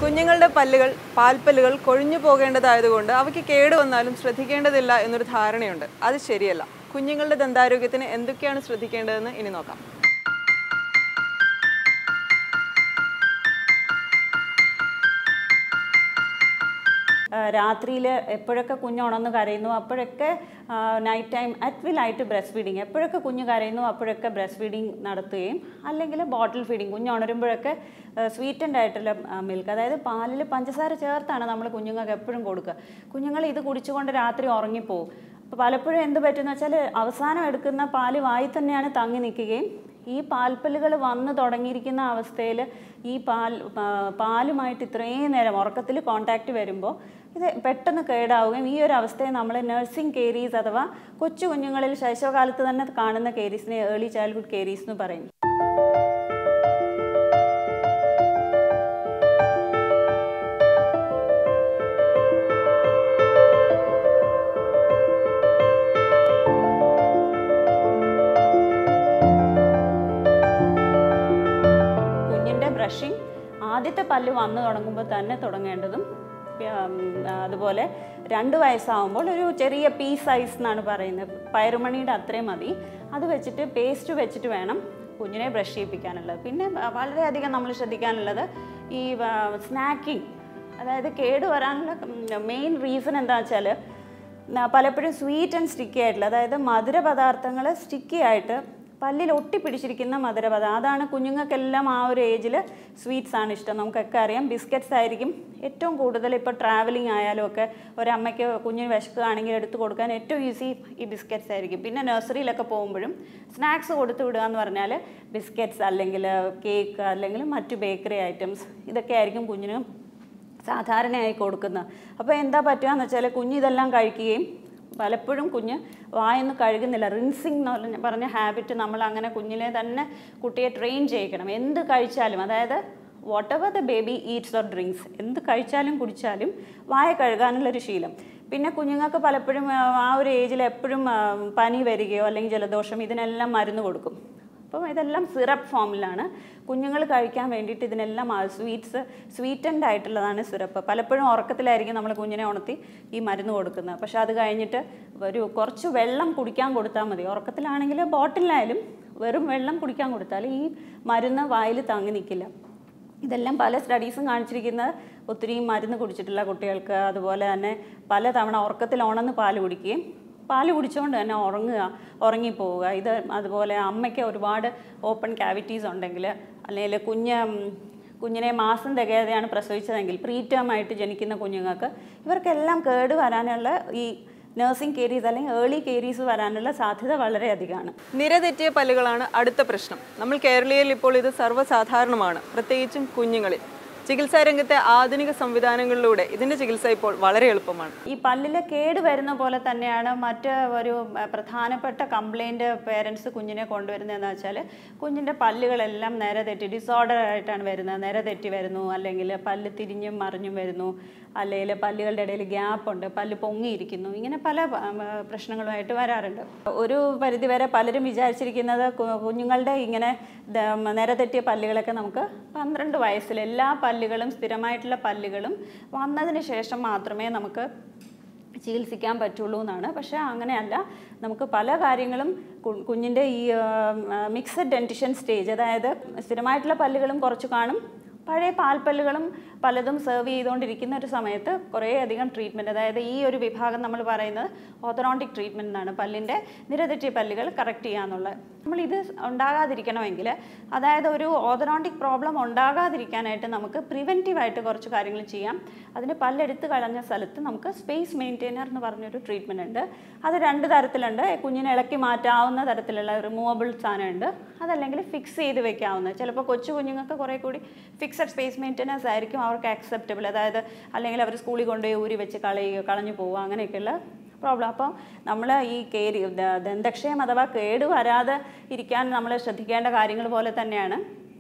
കുഞ്ഞുങ്ങളുടെ പല്ലുകൾ പാൽപ്പല്ലുകൾ കൊഴിഞ്ഞു പോകേണ്ടതായതുകൊണ്ട് അവയ്ക്ക് കേടുവന്നാലും ശ്രദ്ധിക്കേണ്ടതില്ല എന്നൊരു ധാരണയുണ്ട് അത് ശരിയല്ല കുഞ്ഞുങ്ങളുടെ ദന്താരോഗ്യത്തിന് എന്തൊക്കെയാണ് ശ്രദ്ധിക്കേണ്ടതെന്ന് ഇനി നോക്കാം രാത്രിയിൽ എപ്പോഴൊക്കെ കുഞ്ഞ് ഉണർന്ന് കരയുന്നു അപ്പോഴൊക്കെ നൈറ്റ് ടൈം അറ്റ് വിലായിട്ട് ബ്രസ്റ്റ് ഫീഡിങ് എപ്പോഴൊക്കെ കുഞ്ഞ് കരയുന്നു അപ്പോഴൊക്കെ ബ്രസ്റ്റ് ഫീഡിങ് നടത്തുകയും അല്ലെങ്കിൽ ബോട്ടിൽ ഫീഡിങ് കുഞ്ഞ് ഉണരുമ്പോഴൊക്കെ സ്വീറ്റൻഡ് ആയിട്ടുള്ള മിൽക്ക് അതായത് പാലിൽ പഞ്ചസാര ചേർത്താണ് നമ്മൾ കുഞ്ഞുങ്ങൾക്ക് എപ്പോഴും കൊടുക്കുക കുഞ്ഞുങ്ങൾ ഇത് കുടിച്ചുകൊണ്ട് രാത്രി ഉറങ്ങിപ്പോവും അപ്പോൾ പലപ്പോഴും എന്ത് പറ്റുമെന്ന് വെച്ചാൽ അവസാനം എടുക്കുന്ന പാല് വായി തന്നെയാണ് തങ്ങി നിൽക്കുകയും ഈ പാൽപ്പല്ലുകൾ വന്ന് തുടങ്ങിയിരിക്കുന്ന അവസ്ഥയിൽ ഈ പാൽ പാ- പാലുമായിട്ട് ഇത്രയും നേരം ഉറക്കത്തിൽ കോണ്ടാക്റ്റ് വരുമ്പോൾ ഇത് പെട്ടെന്ന് കേടാവുകയും ഈ ഒരു അവസ്ഥയെ നമ്മൾ നഴ്സിംഗ് കേരീസ് അഥവാ കൊച്ചു കുഞ്ഞുങ്ങളിൽ ശൈശവകാലത്ത് തന്നെ കാണുന്ന കേരീസിനെ ഏർലി ചൈൽഡ്ഹുഡ് കേരീസ് എന്ന് പറയും കുഞ്ഞിൻ്റെ ബ്രഷിങ് ആദ്യത്തെ പല്ല് വന്നു തുടങ്ങുമ്പോൾ തന്നെ തുടങ്ങേണ്ടതും ഉം, അതുപോലെ രണ്ട് വയസ്സാവുമ്പോൾ ഒരു ചെറിയ പീ സൈസ് എന്നാണ് പറയുന്നത് പയറുമണിയുടെ അത്രയും മതി അത് വെച്ചിട്ട് പേസ്റ്റ് വെച്ചിട്ട് വേണം കുഞ്ഞിനെ ബ്രഷ് ചെയ്യിപ്പിക്കാനുള്ളത് പിന്നെ വ- വളരെയധികം നമ്മൾ ശ്രദ്ധിക്കാനുള്ളത് ഈ സ്നാക്കിങ് അതായത് കേട് വരാനുള്ള മെയിൻ റീസൺ എന്താ വെച്ചാൽ പലപ്പോഴും സ്വീറ്റ് ആൻഡ് സ്റ്റിക്കി ആയിട്ടുള്ള അതായത് മധുര പദാർത്ഥങ്ങൾ സ്റ്റിക്കി ആയിട്ട് പല്ലിൽ ഒട്ടിപ്പിടിച്ചിരിക്കുന്ന മധുരപദം അതാണ് കുഞ്ഞുങ്ങൾക്കെല്ലാം ആ ഒരു ഏജിൽ സ്വീറ്റ്സ് ആണ് ഇഷ്ടം നമുക്കൊക്കെ അറിയാം ബിസ്ക്കറ്റ്സ് ആയിരിക്കും ഏറ്റവും കൂടുതൽ ഇപ്പോൾ ട്രാവലിംഗ് ആയാലും ഒക്കെ ഒരമ്മയ്ക്ക് കുഞ്ഞിന് വിശക്കുകയാണെങ്കിൽ എടുത്ത് കൊടുക്കാൻ ഏറ്റവും ഈസി ഈ ബിസ്ക്കറ്റ്സ് ആയിരിക്കും പിന്നെ നഴ്സറിയിലൊക്കെ പോകുമ്പോഴും സ്നാക്സ് കൊടുത്തു വിടുക എന്ന് പറഞ്ഞാൽ ബിസ്ക്കറ്റ്സ് അല്ലെങ്കിൽ കേക്ക് അല്ലെങ്കിൽ മറ്റു ബേക്കറി ഐറ്റംസ് ഇതൊക്കെ ആയിരിക്കും കുഞ്ഞിന് സാധാരണയായി കൊടുക്കുന്നത് അപ്പോൾ എന്താ പറ്റുക എന്ന് വെച്ചാൽ കുഞ്ഞ് ഇതെല്ലാം കഴിക്കുകയും പലപ്പോഴും കുഞ്ഞ് വായൊന്നും കഴുകുന്നില്ല റിൻസിങ് എന്ന് പറഞ്ഞ പറഞ്ഞ ഹാബിറ്റ് നമ്മൾ അങ്ങനെ കുഞ്ഞിലെ തന്നെ കുട്ടിയെ ട്രെയിൻ ചെയ്യിക്കണം എന്ത് കഴിച്ചാലും അതായത് whatever the baby eats or drinks എന്ത് കഴിച്ചാലും കുടിച്ചാലും വായ കഴുകാനുള്ളൊരു ശീലം പിന്നെ കുഞ്ഞുങ്ങൾക്ക് പലപ്പോഴും ആ, ആ ഒരു ഏജിൽ എപ്പോഴും ആ, പനി വരികയോ അല്ലെങ്കിൽ ജലദോഷം ഇതിനെല്ലാം മരുന്ന് കൊടുക്കും അപ്പം ഇതെല്ലാം സിറപ്പ് ഫോമിലാണ് കുഞ്ഞുങ്ങൾ കഴിക്കാൻ വേണ്ടിയിട്ട് ഇതിനെല്ലാം സ്വീറ്റ്സ് സ്വീറ്റൻഡ് ആയിട്ടുള്ളതാണ് സിറപ്പ് പലപ്പോഴും ഉറക്കത്തിലായിരിക്കും നമ്മൾ കുഞ്ഞിനെ ഉണർത്തി ഈ മരുന്ന് കൊടുക്കുന്നത് പക്ഷെ അത് കഴിഞ്ഞിട്ട് ഒരു കുറച്ച് വെള്ളം കുടിക്കാൻ കൊടുത്താൽ മതി ഉറക്കത്തിലാണെങ്കിൽ ബോട്ടിലായാലും വെറും വെള്ളം കുടിക്കാൻ കൊടുത്താൽ ഈ മരുന്ന് വായിൽ തങ്ങി നിൽക്കില്ല ഇതെല്ലാം പല സ്റ്റഡീസും കാണിച്ചിരിക്കുന്നത് ഒത്തിരി മരുന്ന് കുടിച്ചിട്ടുള്ള കുട്ടികൾക്ക് അതുപോലെ തന്നെ പലതവണ ഉറക്കത്തിൽ ഉണർന്ന് പാല് കുടിക്കുകയും പാല് കുടിച്ചുകൊണ്ട് തന്നെ ഉറങ്ങുക ഉറങ്ങിപ്പോവുക ഇത് അതുപോലെ അമ്മയ്ക്ക് ഒരുപാട് ഓപ്പൺ ക്യാവിറ്റീസ് ഉണ്ടെങ്കിൽ അല്ലെങ്കിൽ കുഞ്ഞ് ഉം, കുഞ്ഞിനെ മാസം തികയാതെയാണ് പ്രസവിച്ചതെങ്കിൽ പ്രീറ്റേം ആയിട്ട് ജനിക്കുന്ന കുഞ്ഞുങ്ങൾക്ക് ഇവർക്കെല്ലാം കേട് വരാനുള്ള ഈ നഴ്സിംഗ് കേരീസ് അല്ലെങ്കിൽ ഏർലി കേരീസ് വരാനുള്ള സാധ്യത വളരെയധികമാണ് നിരതെറ്റിയ പല്ലുകളാണ് അടുത്ത പ്രശ്നം നമ്മൾ കേരളീയയിൽ ഇപ്പോൾ ഇത് സർവ്വസാധാരണമാണ് പ്രത്യേകിച്ചും കുഞ്ഞുങ്ങളിൽ ചികിത്സാ രംഗത്തെ ആധുനിക സംവിധാനങ്ങളിലൂടെ ഇതിന്റെ ചികിത്സ ഇപ്പോൾ വളരെ എളുപ്പമാണ് ഈ പല്ലിലെ കേട് വരുന്ന പോലെ തന്നെയാണ് മറ്റ് ഒരു അഹ്, പ്രധാനപ്പെട്ട കംപ്ലൈൻറ്റ് പേരൻസ് കുഞ്ഞിനെ കൊണ്ടുവരുന്നതെന്ന് വെച്ചാൽ കുഞ്ഞിൻ്റെ പല്ലുകളെല്ലാം നേരെ തെറ്റി ഡിസോർഡർ ആയിട്ടാണ് വരുന്നത് നേരെ തെറ്റി വരുന്നു അല്ലെങ്കിൽ പല്ല് തിരിഞ്ഞും മറിഞ്ഞും വരുന്നു അല്ലെങ്കിൽ പല്ലുകളുടെ ഇടയിൽ ഗ്യാപ്പ് ഉണ്ട് പല്ല് പൊങ്ങിയിരിക്കുന്നു ഇങ്ങനെ പല ഉം, പ്രശ്നങ്ങളുമായിട്ട് വരാറുണ്ട് ഒരു പരിധിവരെ പലരും വിചാരിച്ചിരിക്കുന്നത് കു- കുഞ്ഞുങ്ങളുടെ ഇങ്ങനെ ദ- നേരെ തെറ്റിയ പല്ലുകളൊക്കെ നമുക്ക് പന്ത്രണ്ട് വയസ്സിൽ എല്ലാ പല്ലുകളും സ്ഥിരമായിട്ടുള്ള പല്ലുകളും വന്നതിന് ശേഷം മാത്രമേ നമുക്ക് ചികിത്സിക്കാൻ പറ്റുള്ളൂ എന്നാണ് പക്ഷേ അങ്ങനെയല്ല നമുക്ക് പല കാര്യങ്ങളും കു- കുഞ്ഞിൻ്റെ ഈ മിക്സഡ് ഡെൻറ്റിഷൻ സ്റ്റേജ് അതായത് സ്ഥിരമായിട്ടുള്ള പല്ലുകളും കുറച്ച് കാണും പഴയ പാൽപ്പല്ലുകളും പലതും സെർവ് ചെയ്തുകൊണ്ടിരിക്കുന്ന ഒരു സമയത്ത് കുറേയധികം ട്രീറ്റ്മെൻറ്റ് അതായത് ഈ ഒരു വിഭാഗം നമ്മൾ പറയുന്നത് ഓത്തറോണ്ടിക് ട്രീറ്റ്മെൻറ്റ് എന്നാണ് പല്ലിൻ്റെ നിരതെറ്റിയ പല്ലുകൾ കറക്റ്റ് ചെയ്യാന്നുള്ളത് നമ്മളിത് ഉണ്ടാകാതിരിക്കണമെങ്കിൽ അതായത് ഒരു ഓതറോണ്ടിക് പ്രോബ്ലം ഉണ്ടാകാതിരിക്കാനായിട്ട് നമുക്ക് പ്രിവെൻറ്റീവായിട്ട് കുറച്ച് കാര്യങ്ങൾ ചെയ്യാം അതിന് പല്ലെടുത്ത് കളഞ്ഞ സ്ഥലത്ത് നമുക്ക് സ്പേസ് മെയിൻറ്റെയിനർ എന്ന് പറഞ്ഞൊരു ട്രീറ്റ്മെൻറ്റ് ഉണ്ട് അത് രണ്ട് തരത്തിലുണ്ട് കുഞ്ഞിനെ ഇളക്കി മാറ്റാവുന്ന തരത്തിലുള്ള റിമൂവബിൾ സാധനമുണ്ട് അതല്ലെങ്കിൽ ഫിക്സ് ചെയ്ത് വെക്കാവുന്ന ചിലപ്പോൾ കൊച്ചു കുഞ്ഞുങ്ങൾക്ക് കുറേ കൂടി ഫിക്സഡ് സ്പേസ് മെയിൻറ്റനൻസ് ആയിരിക്കും അവർക്ക് അക്സെപ്റ്റബിൾ അതായത് അല്ലെങ്കിൽ അവർ സ്കൂളിൽ കൊണ്ടുപോയി ഊരി വെച്ച് കളയുകയോ കളഞ്ഞു പോവുക അങ്ങനെയൊക്കെയുള്ള പ്രോബ്ലം അപ്പോൾ നമ്മൾ ഈ കേരി ദ- ദന്തക്ഷയം അഥവാ കേട് വരാതെ ഇരിക്കാൻ നമ്മൾ ശ്രദ്ധിക്കേണ്ട കാര്യങ്ങൾ പോലെ തന്നെയാണ്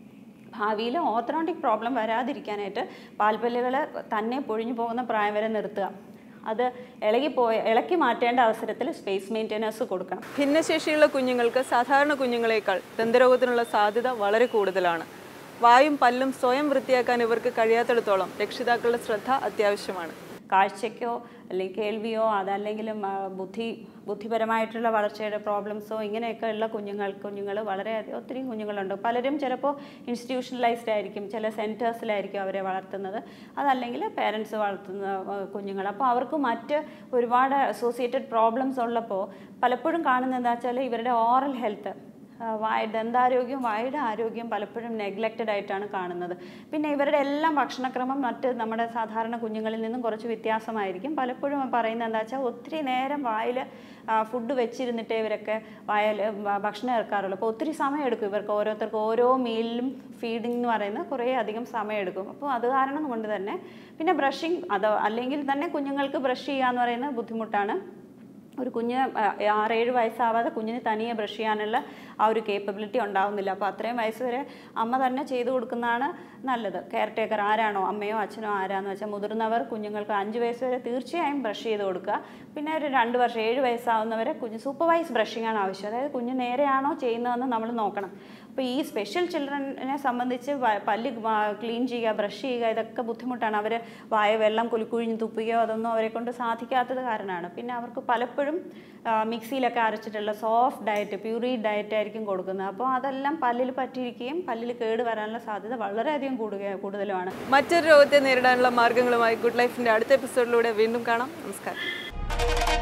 ഭാവിയിൽ ഓത്തറോണ്ടിക് പ്രോബ്ലം വരാതിരിക്കാനായിട്ട് പാൽപ്പല്ലുകൾ തന്നെ പൊഴിഞ്ഞു പോകുന്ന പ്രായം വരെ നിർത്തുക അത് ഇളകിപ്പോയ ഇളക്കി മാറ്റേണ്ട അവസരത്തിൽ സ്പേസ് മെയിൻറ്റനൻസ് കൊടുക്കണം ഭിന്നശേഷിയുള്ള കുഞ്ഞുങ്ങൾക്ക് സാധാരണ കുഞ്ഞുങ്ങളെക്കാൾ ദന്തരോഗത്തിനുള്ള സാധ്യത വളരെ കൂടുതലാണ് വായും പല്ലും സ്വയം വൃത്തിയാക്കാൻ ഇവർക്ക് കഴിയാത്തിടത്തോളം രക്ഷിതാക്കളുടെ ശ്രദ്ധ അത്യാവശ്യമാണ് കാഴ്ചയ്ക്കോ അല്ലെങ്കിൽ കേൾവിയോ അതല്ലെങ്കിൽ ആ, ബുദ്ധി ബുദ്ധിപരമായിട്ടുള്ള വളർച്ചയുടെ പ്രോബ്ലംസോ ഇങ്ങനെയൊക്കെ ഉള്ള കുഞ്ഞുങ്ങൾ കുഞ്ഞുങ്ങൾ വളരെയധികം ഒത്തിരി കുഞ്ഞുങ്ങളുണ്ട് പലരും ചിലപ്പോൾ ഇൻസ്റ്റിറ്റ്യൂഷണലൈസ്ഡ് ആയിരിക്കും ചില സെൻറ്റേഴ്സിലായിരിക്കും അവരെ വളർത്തുന്നത് അതല്ലെങ്കിൽ പേരൻസ് വളർത്തുന്ന ആ, കുഞ്ഞുങ്ങൾ അപ്പോൾ അവർക്ക് മറ്റ് ഒരുപാട് അസോസിയേറ്റഡ് പ്രോബ്ലംസ് ഉള്ളപ്പോൾ പലപ്പോഴും കാണുന്നത് എന്താ വെച്ചാൽ ഇവരുടെ ഓറൽ ഹെൽത്ത് വായ ദന്താരോഗ്യം വായുടെ ആരോഗ്യം പലപ്പോഴും നെഗ്ലക്റ്റഡ് ആയിട്ടാണ് കാണുന്നത് പിന്നെ ഇവരുടെ എല്ലാം ഭക്ഷണക്രമം മറ്റ് നമ്മുടെ സാധാരണ കുഞ്ഞുങ്ങളിൽ നിന്നും കുറച്ച് വ്യത്യാസമായിരിക്കും പലപ്പോഴും പറയുന്നത് എന്താ വെച്ചാൽ ഒത്തിരി നേരം വായിൽ ഫുഡ് വെച്ചിരുന്നിട്ടേ ഇവരൊക്കെ വായൽ ഭക്ഷണം ഇറക്കാറുള്ളൂ അപ്പോൾ ഒത്തിരി സമയം എടുക്കും ഇവർക്ക് ഓരോരുത്തർക്ക് ഓരോ മീലിലും ഫീഡിംഗ് എന്ന് പറയുന്നത് കുറേ അധികം സമയം എടുക്കും അപ്പോൾ അത് കാരണം കൊണ്ട് തന്നെ പിന്നെ ബ്രഷിങ് അത് അല്ലെങ്കിൽ തന്നെ കുഞ്ഞുങ്ങൾക്ക് ബ്രഷ് ചെയ്യുക എന്ന് പറയുന്നത് ബുദ്ധിമുട്ടാണ് ഒരു കുഞ്ഞ് ആ, ആറേഴ് വയസ്സാവാതെ കുഞ്ഞിന് തനിയെ ബ്രഷ് ചെയ്യാനുള്ള ആ ഒരു കേപ്പബിലിറ്റി ഉണ്ടാവുന്നില്ല അപ്പോൾ അത്രയും വയസ്സ് വരെ അമ്മ തന്നെ ചെയ്തു കൊടുക്കുന്നതാണ് നല്ലത് കെയർ ടേക്കർ ആരാണോ അമ്മയോ അച്ഛനോ ആരാന്ന് വെച്ചാൽ മുതിർന്നവർ കുഞ്ഞുങ്ങൾക്ക് അഞ്ച് വയസ്സ് വരെ തീർച്ചയായും ബ്രഷ് ചെയ്ത് കൊടുക്കുക പിന്നെ ഒരു രണ്ട് വർഷം ഏഴ് വയസ്സാവുന്നവരെ കുഞ്ഞ് സൂപ്പർവൈസ് ബ്രഷിംഗ് ആണ് ആവശ്യം അതായത് കുഞ്ഞ് നേരെയാണോ ചെയ്യുന്നതെന്ന് നമ്മൾ നോക്കണം അപ്പോൾ ഈ സ്പെഷ്യൽ ചിൽഡ്രനെ സംബന്ധിച്ച് വ- പല്ല് ക്ലീൻ ചെയ്യുക ബ്രഷ് ചെയ്യുക ഇതൊക്കെ ബുദ്ധിമുട്ടാണ് അവർ വായ വെള്ളം കുലുക്കുഴിഞ്ഞ് തുപ്പുകയോ അതൊന്നും അവരെ കൊണ്ട് സാധിക്കാത്തത് കാരണമാണ് പിന്നെ അവർക്ക് പലപ്പോഴും ആ, മിക്സിയിലൊക്കെ അരച്ചിട്ടുള്ള സോഫ്റ്റ് ഡയറ്റ് പ്യൂറി ഡയറ്റ് ആയിരിക്കും കൊടുക്കുന്നത് അപ്പോൾ അതെല്ലാം പല്ലിൽ പറ്റിയിരിക്കുകയും പല്ലിൽ കേട് വരാനുള്ള സാധ്യത വളരെയധികം കൂടുക കൂടുതലുമാണ് മറ്റൊരു രോഗത്തെ നേരിടാനുള്ള മാർഗങ്ങളുമായി ഗുഡ് ലൈഫിന്റെ അടുത്ത എപ്പിസോഡിലൂടെ വീണ്ടും കാണാം നമസ്കാരം